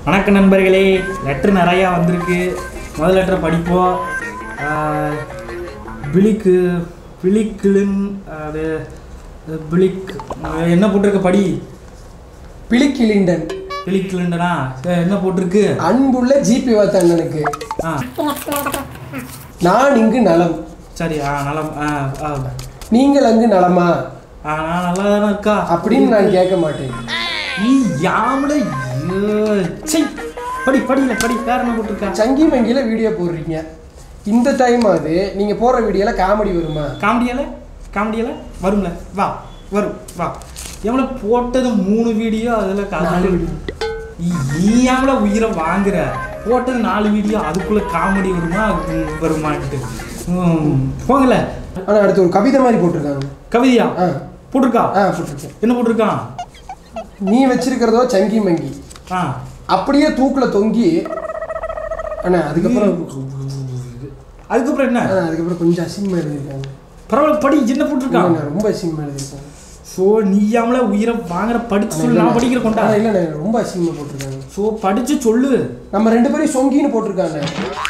வணக்கம் நண்பர்களே லெட்ரு நிறையா வந்திருக்கு முதல் லெட்டரை படிப்போம் ஆஹ், பிளிக்கு பிளிக்குலின் அது பிளிக் என்ன போட்டிருக்கு படி பிளிக்கிலிண்டன் பிளிக்குலிண்டனா என்ன போட்டிருக்கு அன்புள்ள ஜிபி வாத்த அண்ணனுக்கு ஆ நான் இங்கு நலம் சரி ஆ நலம் ஆ ஆ நீங்கள் அங்கு நலமா ஆ, நான் நல்லா தானே இருக்கா அப்படின்னு நான் கேட்க மாட்டேன் நீ யாமல சை படி படியில படி வேற என்ன போட்டிருக்கா சங்கி மங்கில வீடியோ போடுறீங்க இந்த டைம் அது நீங்க போடுற வீடியோல காமெடி வருமா காமெடியால காமெடியால வரும்ல வா வரும் வா எவ்வளோ போட்டது மூணு வீடியோ அதில் நாலு video. நீ எவ்வளோ உயிரை வாங்குற போட்டது நாலு வீடியோ அதுக்குள்ள காமெடி வருமா ம், வருமான்ட்டு ம், போங்கல ஆனா அடுத்து ஒரு கவிதை மாதிரி போட்டிருக்காங்க கவிதையா ஆ போட்டிருக்கா ஆ போட்டிருக்கேன் என்ன போட்டிருக்கான் நீ வச்சிருக்கிறதோ சங்கி மங்கி ஆ அப்படியே தூக்குல தொங்கி அண்ணா அதுக்கப்புறம் அதுக்கப்புறம் என்ன ஆ, அதுக்கப்புறம் கொஞ்சம் அசிங்கமா எழுதியிருக்காங்க பரவாயில்ல படி என்ன போட்டிருக்கான் இல்லைண்ணா, ரொம்ப அசிங்கமா எழுதியிருக்காங்க ஸோ நீயாமல உயிரை வாங்குற படிச்சு சொல்லு நான் படிக்கிற கொண்டா ஆனா இல்லைண்ணே ரொம்ப அசிங்கமா போட்டிருக்காங்க ஸோ படிச்சு சொல்லு நம்ம ரெண்டு பேரும் சொங்கின்னு போட்டிருக்காங்க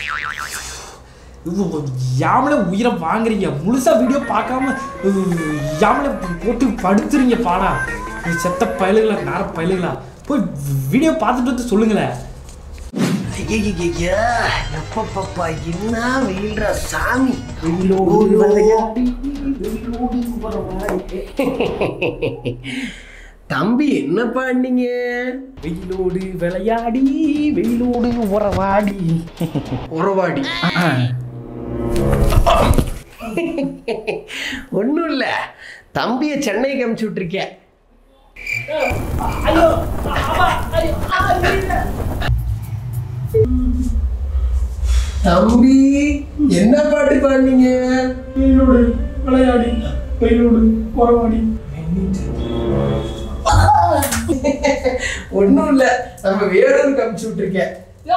யாமல உயிரை வாங்குறீங்க முழுசா வீடியோ பார்க்காம யாமல போட்டு படுத்துறீங்க பாடா நீ செத்த பயலுகளா நேர பயலுகளா போய் வீடியோ பார்த்துட்டு வந்து சொல்லுங்களேன் ஐயையையா, எப்பப்பப்பா, என்ன வெயில்டா சாமி தம்பி என்ன பண்ணீங்க வெயிலோடு விளையாடி வெயிலோடு உறவாடி உறவாடி ஒன்றும் இல்லை தம்பியை சென்னைக்கு அமுச்சு விட்டுருக்கேன் தம்பி என்ன பாட்டு பாடுனீங்க வெயிலோடு விளையாடி வெயிலோடு உறவாடி ஒன்றும் இல்லை நம்ம வேறொரு அமுச்சு விட்டுருக்கேன்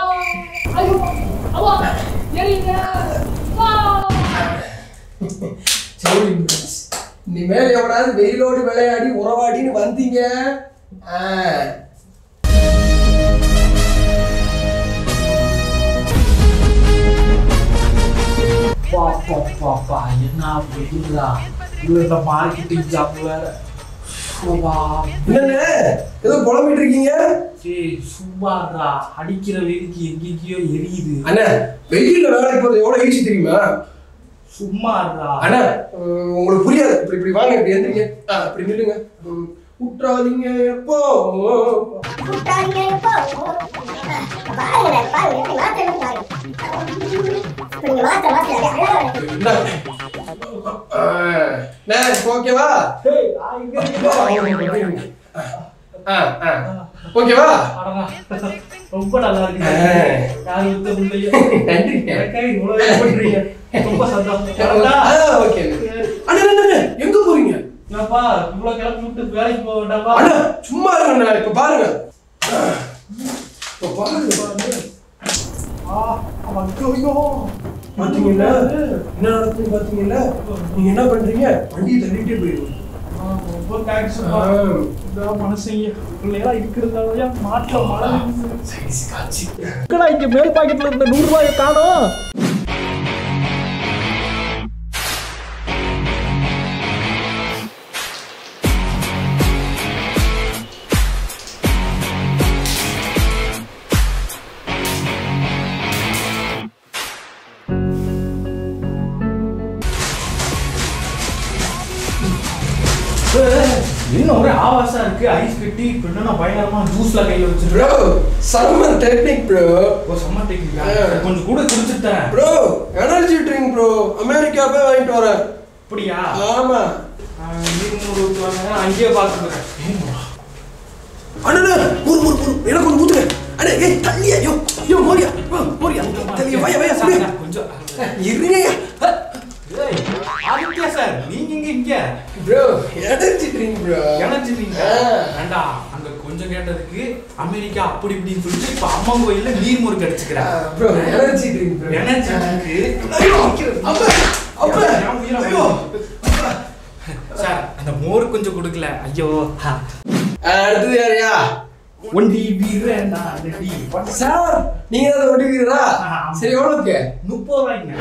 சரி friends. இனிமேல் எவனாவது வெயிலோடு விளையாடி உறவாடின்னு வந்தீங்க ஆ, பாப்பா பாப்பா என்ன வெயிலா இந்த மார்க்கெட்டிங் ஜாப் வேற அப்பா. என்னண்ணே ஏதோ புலம்பிட்டு இருக்கீங்க ஏய் சும்மாடா அடிக்கிற வெயிலுக்கு எங்கெங்கேயோ எரியுது அண்ணா வெயில்ல வேலைக்கு போறது எவ்வளவு ஈஸி தெரியுமா சும்மாடா அண்ணா உம், உங்களுக்கு புரியாது இப்படி இப்படி வாங்க இப்படி எந்திரிங்க ஆ, இப்படி நில்லுங்க உம், விட்டுறாதீங்க எப்போ இந்தா. ஆ, அண்ணா, இப்போ ஓகேவா ஆ, ஆ. ஓகேவா அடடா, ரொம்ப நல்லா இருக்கு ஏய். யார் வித்த பிள்ளையோ நன்றி. எனக்காக இவ்வளவு இது பண்றீங்க ரொம்ப சந்தோஷம் ஆ, ஓகே அண்ணா அண்ணா, அண்ணா, எங்க போறீங்க என்னப்பா இவ்வளவு கிளப்பி விட்டு வேலைக்கு போக வேண்டாமா அண்ணா சும்மா இருங்க அண்ணா இப்ப பாருங்க இப்ப பாருங்க ஆ, அவன் ஐயோ. பாத்தீங்கல்ல என்ன நடக்குது பாத்தீங்கல்ல நீங்க என்ன பண்றீங்க வண்டியை தள்ளிட்டே போயிருங்க ஆ, ரொம்ப தேங்க்ஸ்ப்பா. இதான் மனுஷங்க பிள்ளைகளா இருக்கிறதாலயா மாட்டுல மழை காட்சி எங்கடா இங்க மேல் பாக்கெட்ல இருந்த நூறு ரூபாயை காணோம் இன்னும் ஒரே ஆவாசா இருக்கு ஐஸ் கட்டி இப்ப என்னன்னா பயங்கரமா ஜூஸ்ல கையில வச்சிருக்கோம் ப்ரோ சம்மர் டெக்னிக் ப்ரோ ஓ சம்மர் டெக்னிக்கா ஆ. கொஞ்சம் கூட குடிச்சிட்டேன் bro energy drink bro America போய் வாங்கிட்டு வரேன் அப்படியா ஆமா நீங்க ஊருக்கு வாங்க அங்கேயே பார்த்துக்கிறேன் அண்ணா ஒரு ஒரு ஒரு எனக்கு ஒன்று ஊத்துங்க அண்ணே ஏய் தள்ளியா யோ யோ மோரியா ஓ, மோரியா தள்ளி வயா வயா சார், சொல்லு சார், கொஞ்சம் இருங்கய்யா ஏய், ஆதித்யா சார் நீங்க இங்க இங்க ப்ரோ எனர்ஜி ட்ரிங்க் ப்ரோ இணைச்சிட்டீங்க ஆ. வேண்டா அங்க கொஞ்சம் கேட்டதுக்கு அமெரிக்கா அப்படி இப்படின்னு சொல்லிட்டு இப்ப அம்மா கோயில்ல நீர் முறுக்கு அடிச்சுக்கிறேன் bro energy drink bro energy இருக்கு ஐயோ அப்பா அப்பா என் உயிரை ஐயோ சார் அந்த மோர் கொஞ்சம் கொடுக்கல ஐயோ அடுத்தது யாரையா ஒண்டி வீரன் நான் ரெடி சார் நீங்க தான் ஒட்டி வீரரா ஆமா. சரி எவ்வளவுக்கு முப்பது ரூபாய்ங்க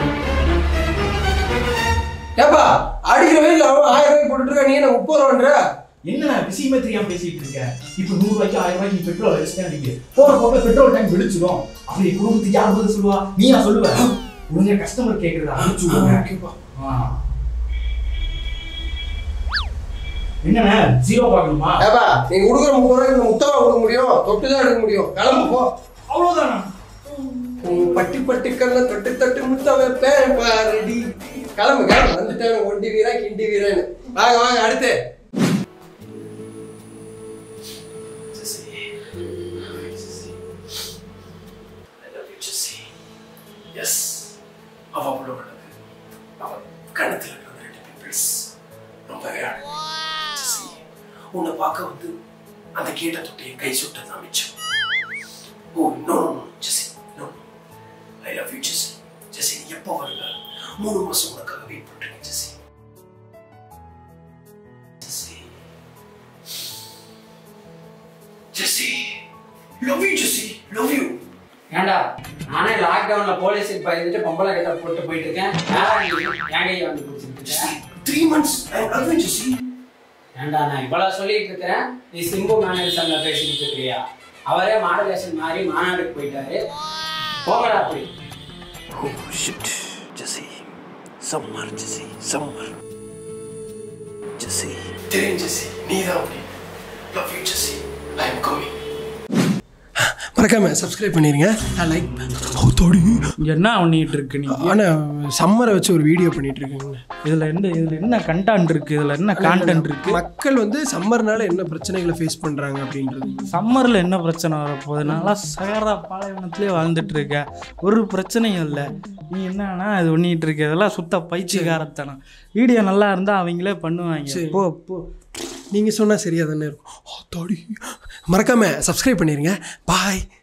ஏப்பா அடிக்கிற வெயில் அவன் ஆயிரம் ரூபாய் போட்டுட்டு இருக்க நீ என்ன முப்பது ரூபான்ற என்ன விஷயமே தெரியாம பேசிட்டு இருக்க இப்ப நூறு ரூபாய்க்கு ஆயிரம் ரூபாய்க்கு நீ பெட்ரோல் அடிச்சுட்டே நீங்க போற போக பெட்ரோல் டேங்க் வெடிச்சிடும் அப்படி குடும்பத்துக்கு யார் பதில் சொல்லுவா நீயா சொல்லுவ உடனே கஸ்டமர் கேக்குறதா அனுப்பிச்சு விடுங்க ஓகேப்பா ஆ. என்னண்ணே ஜீரோ பார்க்கணுமா ஏப்பா நீங்க கொடுக்குற முப்பது ரூபாய்க்கு முத்தமா கொடுக்க முடியும் தொட்டு தான் எடுக்க முடியும் கிளம்பு போ அவ்வளவுதானா உன் பட்டி பட்டி கண்ண தொட்டு தொட்டு முத்த வைப்பேன் பாரடி கிளம்பு கிளம்பு வந்துட்டேன் ஒண்டி வீரா கிண்டி வீரன்னு வாங்க வாங்க அடுத்து எஸ் அவ அவ்வளோ அழகு அவ கணத்துல இருக்கிற ரெண்டு பிம்பிள்ஸ் ரொம்பவே அழகு ஜெசி, உன்னை பார்க்க வந்து அந்த கேட்ட தொட்டி என் கை சுட்டது மிச்சம் oh no Jessie no I love you Jessie Jessie நீ எப்போ வருங்க மூணு மாசம் உனக்காக வெயிட் பண்ணிருக்கேன் Jessie Jessie Jessie love you Jessie love you ஏண்டா நானே லாக்டவுன்ல போலீஸுக்கு பயந்துட்டு பொம்பளை கிட்ட போட்டு போயிட்டு இருக்கேன் யாரா நீ? என் கையை வந்து பிடிச்சிட்டு இருக்க? Three months I love you Jessie ஏண்டா நான் இவ்வளவு சொல்லிட்டு இருக்கிறேன் நீ சிம்பு மேனேஜர்ல பேசிட்டு இருக்கிறியா அவரே மாடலேஷன் மாதிரி மாநாடுக்கு போயிட்டாரு போங்கடா அப்படி Oh shit, Jesse. Summer, Jesse. Summer. Jesse. தெரியும் ஜெசி நீ தான் love you Jessie I am coming மறக்காம சப்ஸ்கிரைப் பண்ணிருங்க லைக் தோடி என்ன பண்ணிட்டு இருக்கு நீ ஆனா சம்மரை வச்சு ஒரு வீடியோ பண்ணிட்டு இருக்கேங்க இதுல என்ன இதுல என்ன கண்டாண்ட் இருக்கு இதுல என்ன கான்டென்ட் இருக்கு மக்கள் வந்து சம்மர்னால என்ன பிரச்சனைகளை ஃபேஸ் பண்றாங்க அப்படின்றது சம்மர்ல என்ன பிரச்சனை வரப்போகுது நான்லாம் சகரா பாலைவனத்திலே வாழ்ந்துட்டு இருக்க ஒரு பிரச்சனையும் இல்லை நீ என்னன்னா இது பண்ணிட்டு இருக்க இதெல்லாம் சுத்த பைத்தியக்காரத்தனம் வீடியோ நல்லா இருந்தா அவங்களே பண்ணுவாங்க போ போ நீங்க சொன்னா சரியா தானே இருக்கும் ஆ, தோடி மறக்காம சப்ஸ்கிரைப் பண்ணிருங்க பாய்